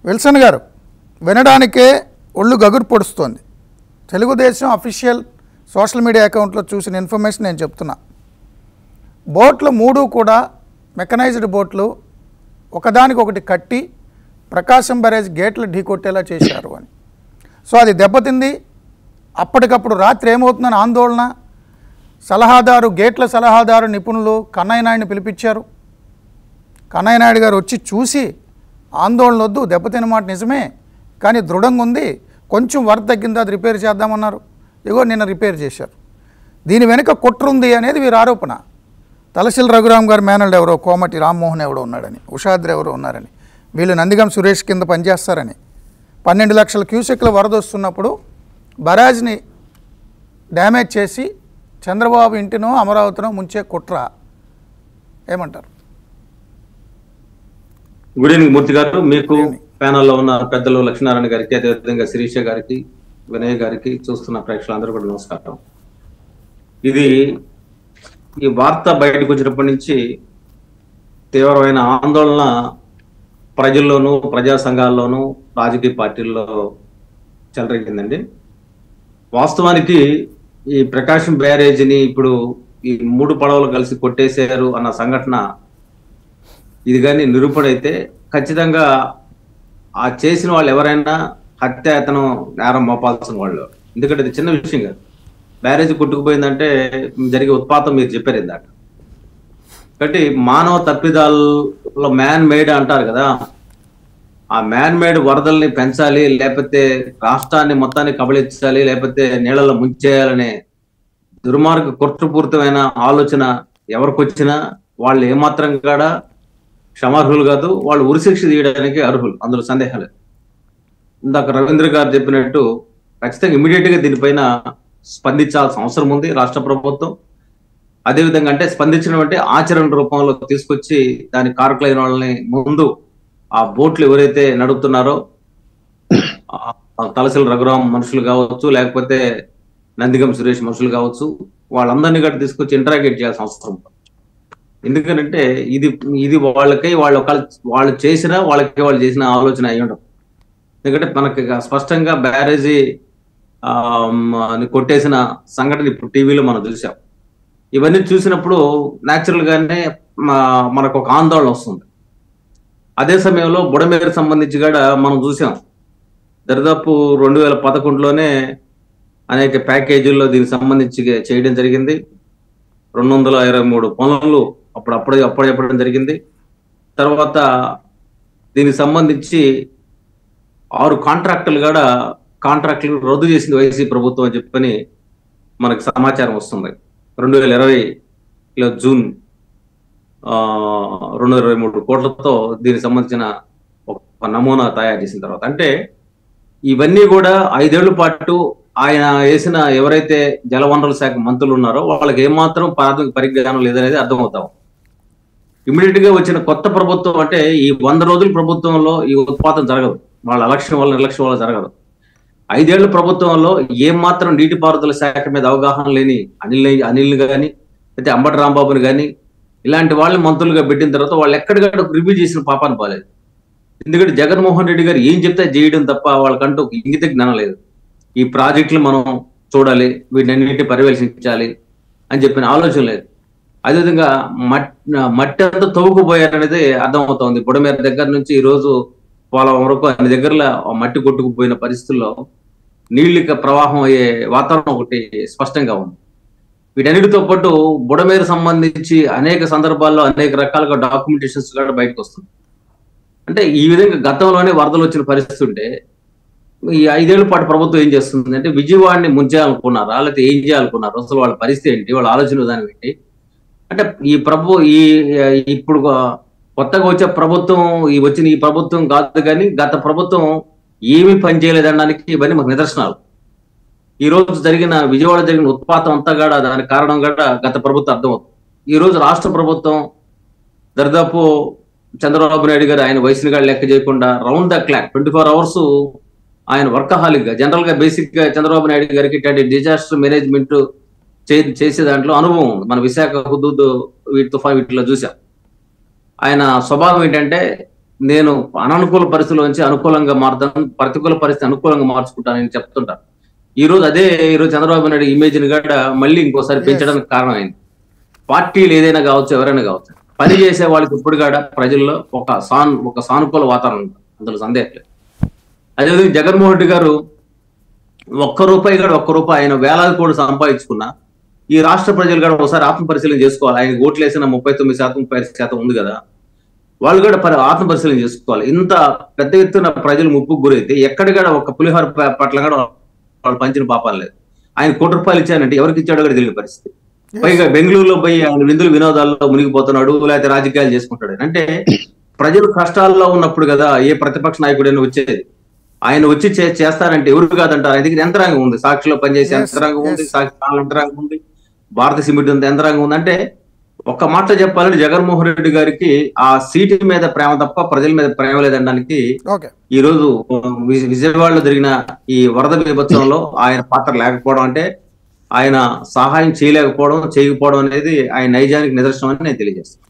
Wilson garu వినడానికే ఒళ్ళు గగురు పొడుస్తోంది తెలుగుదేశం అఫీషియల్ సోషల్ మీడియా అకౌంట్లో చూసిన ఇన్ఫర్మేషన్ నేను చెప్తున్నా బోట్లు మూడు కూడా మెకనైజ్డ్ బోట్లు ఒకదానికొకటి కట్టి ప్రకాశం బ్యారేజ్ గేట్లు ఢీకొట్టేలా చేశారు అని సో అది దెబ్బతింది అప్పటికప్పుడు రాత్రి ఏమవుతుందని ఆందోళన సలహాదారు గేట్ల సలహాదారు నిపుణులు కన్నయ్య నాయుడిని పిలిపించారు కన్నయ్య నాయుడు గారు వచ్చి చూసి ఆందోళన వద్దు దెబ్బతిన్న మాట నిజమే కానీ దృఢంగా ఉంది కొంచెం వరద తగ్గింది అది రిపేర్ చేద్దామన్నారు ఇగో నిన్న రిపేర్ చేశారు దీని వెనుక కుట్రుంది అనేది వీరి ఆరోపణ తలసిల్ రఘురామ్ గారి మేనల్డ్ ఎవరో కోమటి రామ్మోహన్ ఎవరో ఉన్నాడని ఉషాద్రి ఎవరో ఉన్నారని వీళ్ళు నందిగం సురేష్ కింద పనిచేస్తారని పన్నెండు లక్షల క్యూసెక్ల వరద వస్తున్నప్పుడు బరాజ్ని డ్యామేజ్ చేసి చంద్రబాబు ఇంటినో అమరావతినో ముంచే కుట్ర ఏమంటారు గుడ్ ఈవినింగ్ మూర్తి గారు మీకు ప్యానల్లో ఉన్న పెద్దలు లక్ష్మీనారాయణ గారికి అదేవిధంగా శిరీష గారికి వినయ్ గారికి చూస్తున్న ప్రేక్షకులందరూ కూడా నమస్కారం ఇది ఈ వార్త బయటకు వచ్చినప్పటి నుంచి తీవ్రమైన ఆందోళన ప్రజల్లోనూ ప్రజా సంఘాల్లోనూ రాజకీయ పార్టీల్లో చెలరేగిందండి వాస్తవానికి ఈ ప్రకాశం బ్యారేజీని ఇప్పుడు ఈ మూడు పడవలు కలిసి కొట్టేశారు అన్న సంఘటన ఇది కానీ నిరూపణ అయితే ఖచ్చితంగా ఆ చేసిన వాళ్ళు ఎవరైనా హత్యాయతనం నేరం మోపాల్సిన వాళ్ళు ఎందుకంటే ఇది చిన్న విషయం కాదు బ్యారేజ్ కొట్టుకుపోయిందంటే జరిగే ఉత్పాతం మీరు చెప్పారు ఇందాక కాబట్టి మానవ తప్పిదాల్లో మ్యాన్ మేడ్ అంటారు కదా ఆ మ్యాన్ మేడ్ వరదల్ని పెంచాలి లేకపోతే రాష్ట్రాన్ని మొత్తాన్ని కబళించాలి లేకపోతే నీళ్ళలో ముంచేయాలనే దుర్మార్గ కుట్రపూరితమైన ఆలోచన ఎవరికొచ్చినా వాళ్ళు ఏమాత్రం కూడా క్షమార్హులు కాదు వాళ్ళు ఉరిశిక్ష తీయడానికి అర్హులు అందులో సందేహం లేదు ఇందాక రవీంద్ర గారు చెప్పినట్టు ఖచ్చితంగా ఇమీడియట్ గా దీనిపైన స్పందించాల్సిన అవసరం ఉంది రాష్ట్ర ప్రభుత్వం అదేవిధంగా అంటే స్పందించడం అంటే ఆచరణ రూపంలో తీసుకొచ్చి దాని కారకులైన వాళ్ళని ముందు ఆ బోట్లు ఎవరైతే నడుపుతున్నారో ఆ తలసిల రఘురాం మనుషులు కావచ్చు లేకపోతే నందిగం సురేష్ మనుషులు కావచ్చు వాళ్ళందరినీ కూడా తీసుకొచ్చి ఇంటరాగేట్ చేయాల్సిన అవసరం ఉంది ఎందుకంటే ఇది ఇది వాళ్ళకై వాళ్ళు ఒక వాళ్ళు చేసిన వాళ్ళకి వాళ్ళు చేసిన ఆలోచన అయి ఉండదు ఎందుకంటే మనకి స్పష్టంగా బ్యారేజీ ఆ, ని కొట్టేసిన సంఘటన ఇప్పుడు టీవీలో మనం చూసాం ఇవన్నీ చూసినప్పుడు న్యాచురల్ గానే మా- మనకు ఒక ఆందోళన వస్తుంది అదే సమయంలో బుడమేరు సంబంధించి కూడా మనం చూసాం దరిదాపు రెండు వేల పదకొండులోనే అనేక ప్యాకేజీల్లో దీనికి సంబంధించి చేయడం జరిగింది రెండు వందల ఇరవై మూడు పనులు అప్పుడు అప్పుడే అప్పుడు చెప్పడం జరిగింది తర్వాత దీనికి సంబంధించి ఆరు కాంట్రాక్టులు కూడా కాంట్రాక్టులు రద్దు చేసింది వైసీ ప్రభుత్వం అని చెప్పని మనకు సమాచారం వస్తుంది రెండు వేల ఇరవైలో జూన్ ఆ, రెండు వేల ఇరవై మూడు కోట్లతో దీనికి సంబంధించిన ఒక నమూనా తయారు చేసిన తర్వాత అంటే ఇవన్నీ కూడా ఐదేళ్ల పాటు ఆయన వేసిన ఎవరైతే జలవనరుల శాఖ మంత్రులు ఉన్నారో వాళ్ళకి ఏమాత్రం ప్రాథమిక పరిజ్ఞానం లేదనేది అర్థమవుతాం ఇమీడియట్ గా వచ్చిన కొత్త ప్రభుత్వం అంటే ఈ వంద రోజుల ప్రభుత్వంలో ఈ ఉత్పాదన జరగదు వాళ్ళ అలక్ష్యం వల్ల నిర్లక్ష్యం వల్ల జరగదు ఐదేళ్ల ప్రభుత్వంలో ఏం మాత్రం నీటిపారుదల శాఖ మీద అవగాహన లేని అనిల్ అనిల్ గాని అయితే అంబటి రాంబాబుని గాని ఇలాంటి వాళ్ళని మంత్రులుగా పెట్టిన తర్వాత వాళ్ళు ఎక్కడికక్కడ రివ్యూ చేసిన పాపాన్ని పోలేదు ఎందుకంటే జగన్మోహన్ రెడ్డి గారు ఏం చెప్తే అది చేయడం తప్ప వాళ్ళకంటూ ఒక ఇంగిత జ్ఞానం లేదు ఈ ప్రాజెక్టులు మనం చూడాలి వీటన్నిటిని పర్యవేక్షించాలి అని చెప్పిన ఆలోచన లేదు అదేవిధంగా మట్ మట్టి అంతా తవ్వుకుపోయారనేది అర్థమవుతోంది బుడమేర దగ్గర నుంచి ఈ రోజు పోలవరం వరకు అన్ని దగ్గరలో ఆ మట్టి కొట్టుకుపోయిన పరిస్థితుల్లో నీళ్ళ ప్రవాహం అయ్యే వాతావరణం ఒకటి స్పష్టంగా ఉంది వీటన్నిటితో పాటు బుడమేరు సంబంధించి అనేక సందర్భాల్లో అనేక రకాలుగా డాక్యుమెంటేషన్స్ కూడా బయటకు వస్తుంది అంటే ఈ విధంగా గతంలోనే వరదలు వచ్చిన పరిస్థితి ఉంటే ఈ ఐదేళ్ల పాటు ప్రభుత్వం ఏం చేస్తుంది అంటే విజయవాడని ముంచేయాలనుకున్నారా లేకపోతే ఏం చేయాలనుకున్నారు అసలు వాళ్ళ పరిస్థితి ఏంటి వాళ్ళ ఆలోచన విధానం ఏంటి అంటే ఈ ప్రభు ఈ ఇప్పుడు కొత్తగా వచ్చే ప్రభుత్వం ఈ వచ్చిన ఈ ప్రభుత్వం కాదు కానీ గత ప్రభుత్వం ఏమీ పని చేయలేదనడానికి ఇవన్నీ మాకు నిదర్శనాలు ఈ రోజు జరిగిన విజయవాడ జరిగిన ఉత్పాతం అంతా కూడా దానికి కారణం కూడా గత ప్రభుత్వం అర్థమవుతుంది ఈ రోజు రాష్ట్ర ప్రభుత్వం దరిదాపు చంద్రబాబు నాయుడు గారు ఆయన వయసుని కూడా లెక్క చేయకుండా round the clock twenty four hours ఆయన వర్కహాలిక్ గా జనరల్ గా బేసిక్ గా చంద్రబాబు నాయుడు గారికి ఇట్లాంటి డిజాస్టర్ మేనేజ్మెంట్ చేసే దాంట్లో అనుభవం ఉంది మన విశాఖ హుదూద్ వీటి తుఫాన్ వీటిలో చూసాం ఆయన స్వభావం ఏంటంటే నేను అననుకూల పరిస్థితుల నుంచి అనుకూలంగా మారుతాను ప్రతికూల పరిస్థితి అనుకూలంగా మార్చుకుంటానని చెప్తుంటారు ఈ రోజు అదే ఈ రోజు చంద్రబాబు నాయుడు ఇమేజ్ ని కూడా మళ్ళీ ఇంకోసారి పెంచడానికి కారణమైంది పార్టీలు ఏదైనా కావచ్చు ఎవరైనా కావచ్చు పని చేసే వాళ్ళకి ఇప్పుడు కూడా ప్రజల్లో ఒక సాన్ ఒక సానుకూల వాతావరణం ఉంది అందులో సందేహం లేదు అదేవిధంగా జగన్మోహన్ రెడ్డి గారు ఒక్క రూపాయి కూడా ఒక్క రూపాయి ఆయన వేలాది కోట్లు సంపాదించుకున్నా ఈ రాష్ట్ర ప్రజలు కూడా ఒకసారి ఆత్మ పరిశీలన చేసుకోవాలి ఆయన ఓట్లు వేసిన ముప్పై తొమ్మిది శాతం ముప్పై ఐదు శాతం ఉంది కదా వాళ్ళు కూడా పరి ఆత్మ పరిశీలన చేసుకోవాలి ఇంత పెద్ద ఎత్తున ప్రజలు ముప్పుకు గురైతే ఎక్కడ కూడా ఒక పులిహోర ప- పట్ల కూడా వాళ్ళు పంచిన పాపాలు లేదు ఆయన కోటి రూపాయలు ఇచ్చానంటే ఎవరికి ఇచ్చాడో కూడా తెలియని పరిస్థితి పైగా బెంగళూరులో పోయి ఆయన విందులు వినోదాల్లో మునిగిపోతున్నాడు లేకపోతే రాజకీయాలు చేసుకుంటాడు అంటే ప్రజలు కష్టాల్లో ఉన్నప్పుడు కదా ఏ ప్రతిపక్ష నాయకుడైనా వచ్చేది ఆయన వచ్చి చే- చేస్తారంటే ఎవరు కాదంటారు ఆయన దగ్గర యంత్రాంగం ఉంది సాక్షిలో పనిచేసే Yes, యంత్రాంగం ఉంది yes. సాక్షి పాలన యంత్రాంగం ఉంది భారత సిమెంట్ ఉంది యంత్రాంగం ఉంది అంటే ఒక్క మాట చెప్పాలంటే జగన్మోహన్ రెడ్డి గారికి ఆ సీటు మీద ప్రేమ తప్ప ప్రజల మీద ప్రేమ లేదనడానికి ఓకే ఈ రోజు వి- విజయవాడలో జరిగిన ఈ వరద బీభత్సంలో ఆయన పాత్ర లేకపోవడం అంటే ఆయన సహాయం చేయలేకపోవడం చేయకపోవడం అనేది ఆయన నైజానికి నిదర్శనం అని నేను తెలియజేస్తాను